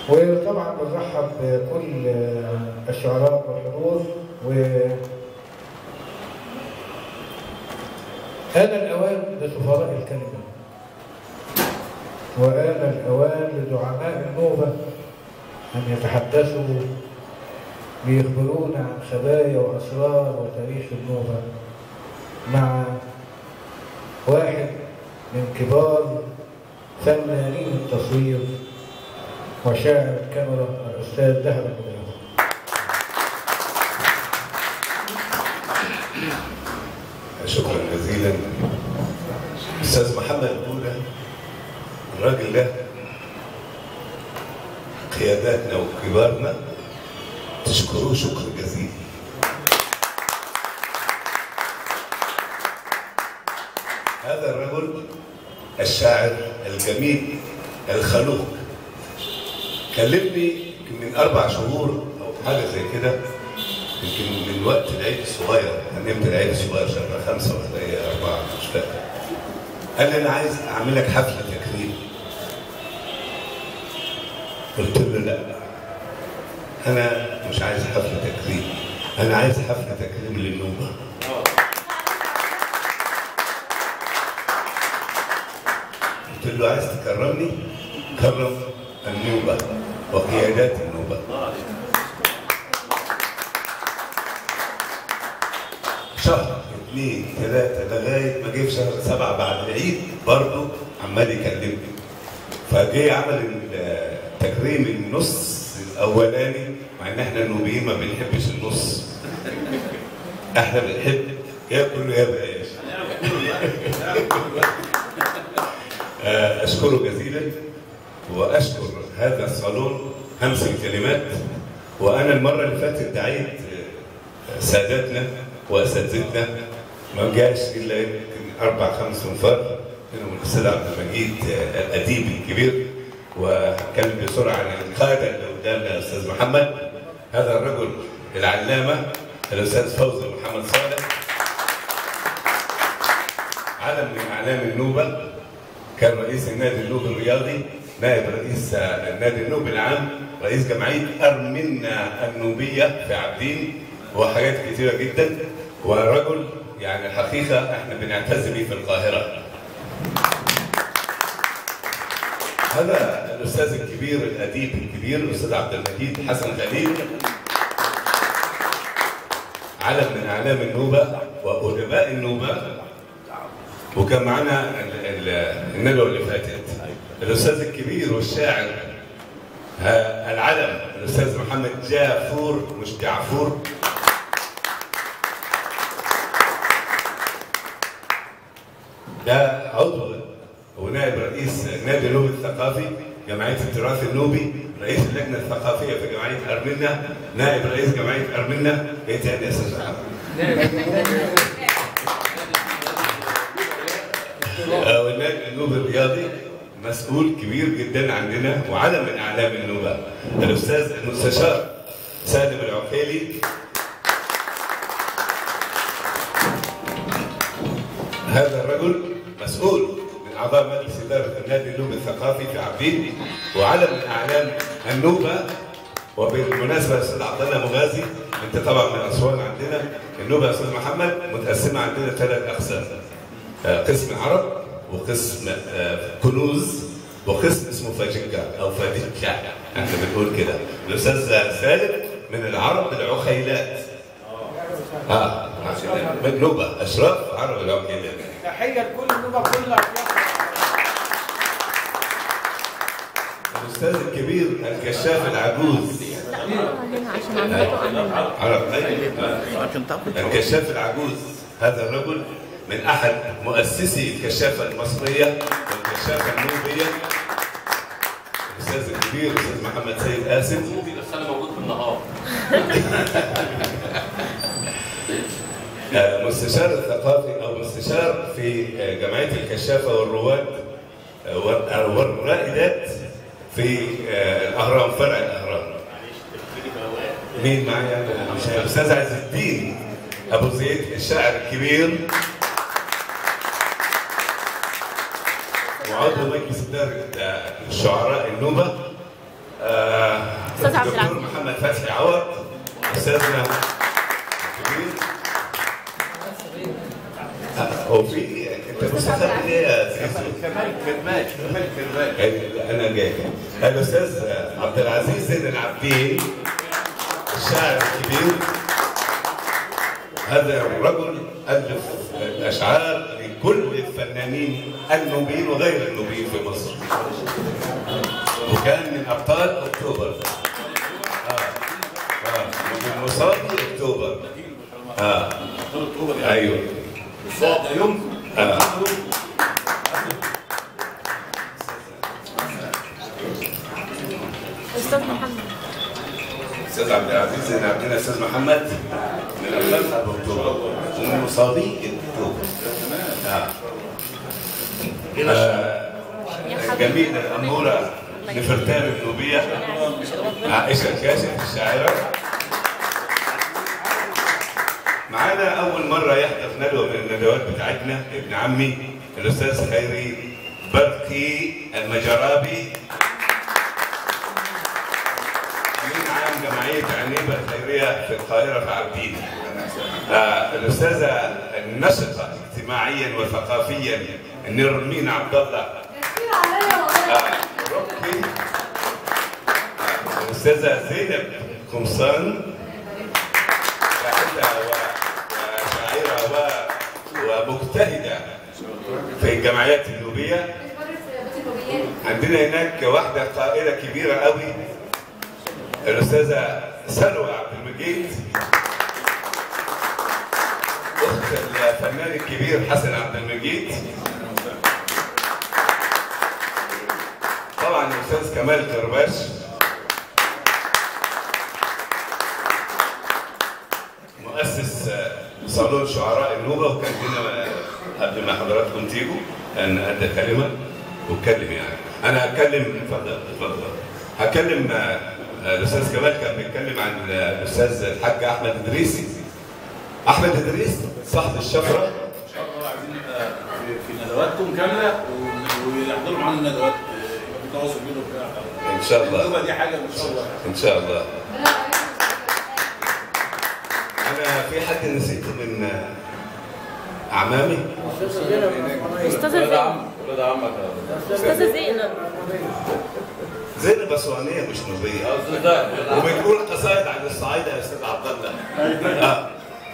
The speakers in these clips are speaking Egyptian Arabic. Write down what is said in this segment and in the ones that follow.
وطبعا بنرحب بكل الشعراء والحضور و آن الأوان لسفراء الكلمة وآن الأوان لدعماء النوبة أن يتحدثوا ليخبرونا عن خبايا وأسرار وتاريخ النوبة مع واحد من كبار فنانين التصوير وشاعر الكاميرا الأستاذ ذهب البداوي شكرا جزيلا استاذ محمد بولا الراجل ده قياداتنا وكبارنا تشكروه شكر جزيل هذا الرجل الشاعر الجميل الخلوق كلمني من اربع شهور او حاجه زي كده يمكن من وقت العيد الصغير هنمت العيد الصغير شهر خمسه ولا هي اربعه مش فاكر قال لي انا عايز اعمل لك حفله تكريم قلت له لا انا مش عايز حفله تكريم انا عايز حفله تكريم للنوبه قلت له عايز تكرمني كرم النوبه وقيادات النوبه شهر اثنين ثلاثة لغاية ما جه في شهر سبعة بعد العيد برضه عمال يكلمني فجه عمل التكريم النص الأولاني مع إن إحنا النوبيين ما بنحبش النص إحنا بنحب ياكل يا بلاش أشكره جزيلا وأشكر هذا الصالون همس الكلمات وأنا المرة اللي فاتت دعيت ساداتنا واساتذتنا ما جاش الا يمكن اربع خمس انفار منهم الاستاذ عبد المجيد الاديب الكبير وهتكلم بسرعه عن القاده اللي قدامنا الاستاذ محمد هذا الرجل العلامه الاستاذ فوزي محمد صالح علم من اعلام النوبه كان رئيس النادي النوبي الرياضي نائب رئيس النادي النوبي العام رئيس جمعيه ارمنا النوبيه في عابدين وحاجات كثيرة جدا ورجل يعني الحقيقة احنا بنعتز به في القاهرة هذا الأستاذ الكبير الأديب الكبير الأستاذ عبد المجيد حسن خليل علم من أعلام النوبة وأدباء النوبة وكان معانا الندوة اللي فاتت الأستاذ الكبير والشاعر العلم الأستاذ محمد جافور مش جعفور ده عضو ونائب رئيس النادي النوبي الثقافي جمعيه التراث النوبي رئيس اللجنه الثقافيه في جمعيه ارمنا نائب رئيس جمعيه ارمنا ايه تاني يا استاذ والنادي النوبي الرياضي مسؤول كبير جدا عندنا وعلم من اعلام النوبه الاستاذ المستشار سالم العقيلي هذا الرجل مسؤول من اعضاء مجلس اداره النادي النوبي الثقافي في عبدين وعلم من اعلام النوبه وبالمناسبه يا استاذ عبد الله مغازي انت طبعا من اسوان عندنا النوبه يا استاذ محمد متقسمه عندنا ثلاث اقسام قسم عرب وقسم كنوز وقسم اسمه فاجكا او فاجكا احنا بنقول كده الاستاذ سالم من العرب العخيلات اه من نوبه اشراف عرب العقيلات تحيه لكل النوبه كلها الاستاذ الكبير الكشاف العجوز عرب الكشاف العجوز هذا الرجل من احد مؤسسي الكشافه المصريه والكشافه النوبيه الاستاذ الكبير الاستاذ محمد سيد قاسم موفي بس انا موجود في النهار مستشار الثقافي او مستشار في جمعيه الكشافه والرواد والرائدات في الاهرام فرع الاهرام مين معايا؟ الاستاذ عز الدين ابو زيد الشاعر الكبير وعضو مجلس اداره الشعراء النوبه آه، أستاذ عبد الدكتور العزيز. محمد فتحي عوض استاذنا الكبير آه، هو في انت مستخدم ايه يا سيسو؟ كمال كرمال كمال كرمال يعني انا جاي الاستاذ عبد العزيز زين العابدين الشاعر الكبير هذا الرجل الف الاشعار لكل الفنانين النوبيين وغير النوبيين في مصر وكان من ابطال اكتوبر اه اه من مصابي اكتوبر اه ايوه ده يوم آه. استاذ محمد استاذ عبد العزيز زين عبدنا استاذ محمد من ابناء ابو اكتوبر ومن مصابي اكتوبر آه. آه. جميل الاموره نفرتان النوبيه عائشه الكاشف الشاعره معانا اول مره يحضر ندوه من الندوات بتاعتنا ابن عمي الاستاذ خيري برقي المجرابي امين عام جمعيه عنيبه الخيريه في القاهره في عابدين. آه الاستاذه النشطه اجتماعيا وثقافيا نرمين عبد الله آه ركبي آه الاستاذه زينب قمصان شاعره و- وشاعره و- ومجتهده في الجمعيات النوبيه عندنا هناك واحده قائده كبيره قوي الاستاذه سلوى عبد المجيد اخت الفنان الكبير حسن عبد المجيد طبعا الاستاذ كمال كرباش مؤسس آه، صالون شعراء النوبه وكان هنا آه، قبل ما حضراتكم تيجوا ان ادى كلمه واتكلم يعني انا هتكلم اتفضل اتفضل هتكلم آه، آه، الاستاذ كمال كان بيتكلم عن آه، الاستاذ الحاج احمد ادريسي احمد ادريس صاحب الشفره ان شاء الله عايزين نبقى في- في ندواتكم كامله و- ويحضروا معانا الندوات آه، يبقى في تواصل بينهم كده ان شاء الله النوبه دي حاجه ان شاء الله ان شاء الله انا في حد نسيته من آه، اعمامي استاذه زينب ولاد عمك استاذه زينب زينب اسوانيه مش نوبيه وبتقول قصائد عن الصعايده يا استاذ عبد الله آه.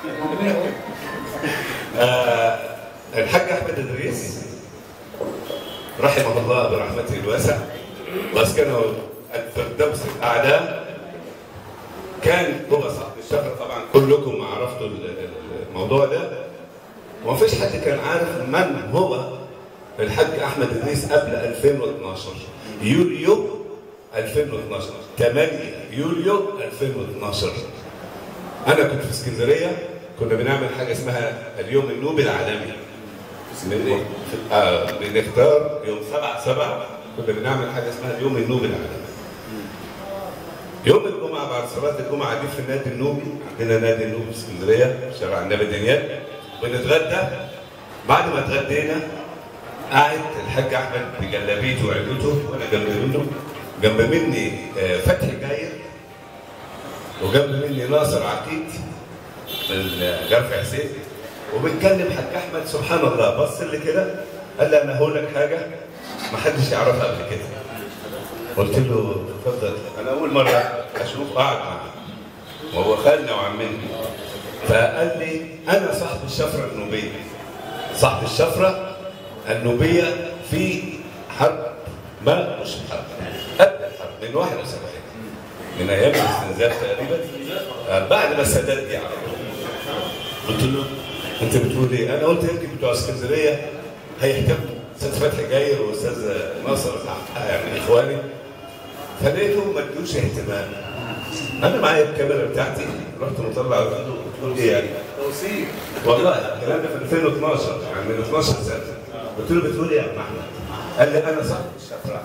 آه. الحاج احمد ادريس رحمه الله برحمته الواسع واسكنه الفردوس الاعلى كان هو صاحب الشهر طبعا كلكم عرفتوا الموضوع ده وما فيش حد كان عارف من هو الحاج احمد ادريس قبل 2012 يوليو 2012 8 يوليو 2012 انا كنت في اسكندريه كنا بنعمل حاجه اسمها اليوم النوبي العالمي من آه بنختار يوم 7 7 كنا بنعمل حاجه اسمها اليوم النوبي العالمي يوم الجمعه بعد صلاه الجمعه قاعدين في النادي النوبي عندنا نادي النوبي في اسكندريه شارع النبي دانيال بنتغدى بعد ما اتغدينا قاعد الحاج احمد بجلابيته وعدته وانا جنب منه جنب مني آه، فتحي جاير وجنب مني ناصر عقيد من جرف حسين وبنكلم حاج احمد سبحان الله بص لي كده قال لي انا هقول لك حاجه ما حدش يعرفها قبل كده قلت له اتفضل انا اول مره اشوف قاعد معاه وهو خالنا وعمنا فقال لي انا صاحب الشفره النوبيه صاحب الشفره النوبيه في حرب ما مش حرب قبل الحرب من 71 من ايام الاستنزاف تقريبا آه، بعد ما السادات جه على طول. قلت له انت بتقول ايه؟ انا قلت يمكن بتوع اسكندريه هيهتموا استاذ فتحي جاير واستاذ ناصر يعني اخواني فلقيته ما ادوش اهتمام انا معايا الكاميرا بتاعتي رحت مطلع قلت له بتقول ايه يعني؟ توصيف والله الكلام ده في 2012 يعني من 12 سنه قلت له بتقول ايه يا عم احمد؟ قال لي انا صاحب الشفره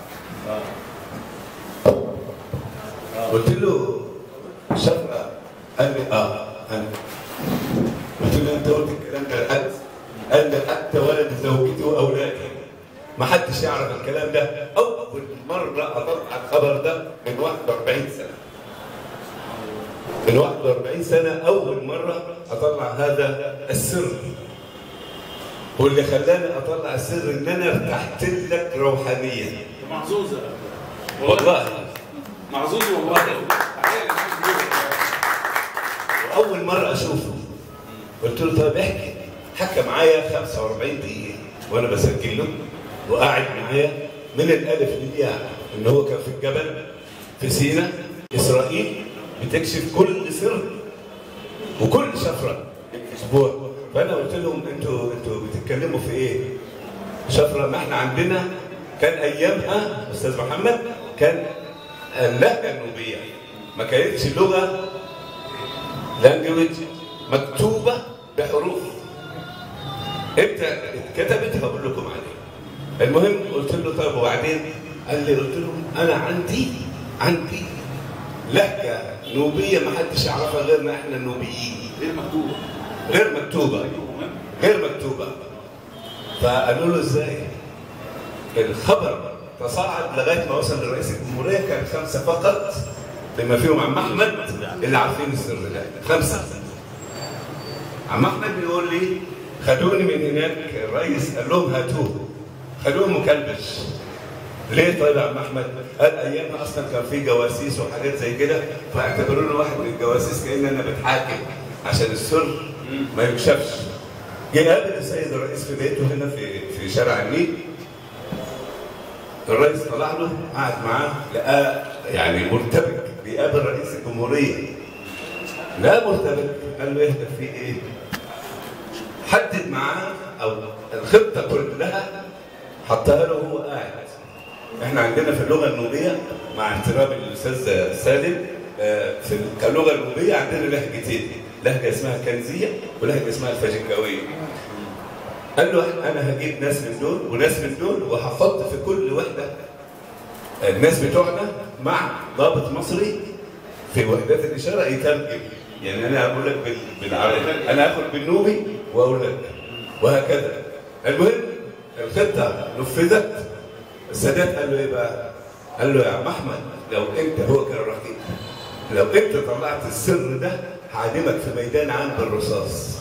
قلت له شفره قال لي اه انا قلت له انت قلت الكلام ده لحد قال لي حتى ولد زوجتي واولادي ما حدش يعرف الكلام ده او اول مره اطلع الخبر ده من 41 سنه من 41 سنه اول مره اطلع هذا السر واللي خلاني اطلع السر ان انا ارتحت لك روحانيا محظوظه والله محظوظ والله تحية للناس دي. واول مره اشوفه قلت له طب احكي حكى معايا 45 دقيقه وانا بسجل له وقاعد معايا من الالف للياء ان هو كان في الجبل في سينا اسرائيل بتكشف كل سر وكل شفره اسبوع فانا قلت لهم انتوا انتوا بتتكلموا في ايه؟ شفره ما احنا عندنا كان ايامها استاذ محمد كان اللهجه النوبيه ما كانتش لغه لانجوج مكتوبه بحروف امتى اتكتبت هقول لكم عليه المهم قلت له طيب وبعدين قال لي قلت له انا عندي عندي لهجه نوبيه ما حدش يعرفها غيرنا احنا النوبيين غير مكتوبه غير مكتوبه غير مكتوبه فقالوا له ازاي الخبر تصاعد لغايه ما وصل لرئيس الجمهوريه كان خمسه فقط بما فيهم عم احمد اللي عارفين السر ده خمسه عم احمد بيقول لي خدوني من هناك الرئيس قال لهم هاتوه خدوه مكلبش ليه طيب يا عم احمد؟ قال ايامنا اصلا كان في جواسيس وحاجات زي كده فاعتبروني واحد من الجواسيس كان انا بتحاكم عشان السر ما يكشفش. جه قابل السيد الرئيس في بيته هنا في في شارع النيل الرئيس طلع له قعد معاه لقاه يعني مرتبك بيقابل رئيس الجمهوريه لا مرتبك قال له اهدى في ايه؟ حدد معاه او الخطه كلها حطها له وهو قاعد احنا عندنا في اللغه النوبيه مع احترام الاستاذ سالم آه، في كلغه النوبيه عندنا لهجتين لهجه اسمها كنزيه ولهجه اسمها الفاجنكاويه قال له انا هجيب ناس من دول وناس من دول وهحط في كل وحده الناس بتوعنا مع ضابط مصري في وحدات الاشاره يترجم يعني انا اقول لك بال- بالعربي انا اخد بالنوبي واقول لك وهكذا المهم الخطه نفذت السادات قال له ايه بقى؟ قال له يا عم احمد لو انت هو كان رقيب لو انت طلعت السر ده هعدمك في ميدان عام بالرصاص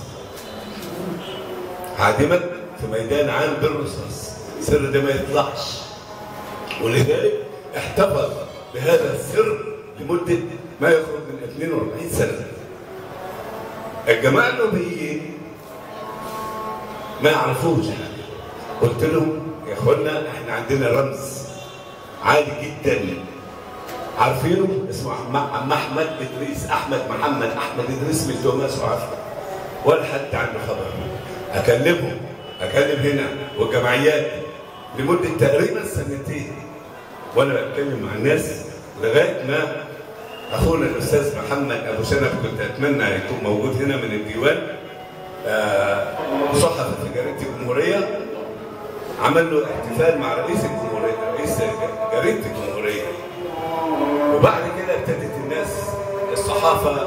هعدمك في ميدان عام بالرصاص السر ده ما يطلعش ولذلك احتفظ بهذا السر لمدة ما يخرج من 42 سنة الجماعة النوبيين ما يعرفوش حاجة قلت لهم يا اخوانا احنا عندنا رمز عالي جدا عارفينه اسمه عم عم احمد ادريس احمد محمد احمد ادريس من توماس وعارفه ولا حد عنده خبر اكلمهم اكلم هنا والجمعيات لمده تقريبا سنتين وانا بتكلم مع الناس لغايه ما اخونا الاستاذ محمد ابو شنب كنت اتمنى يكون موجود هنا من الديوان آه، صحفي في جريده الجمهوريه عمل له احتفال مع رئيس الجمهوريه رئيس جريده الجمهوريه وبعد كده ابتدت الناس الصحافه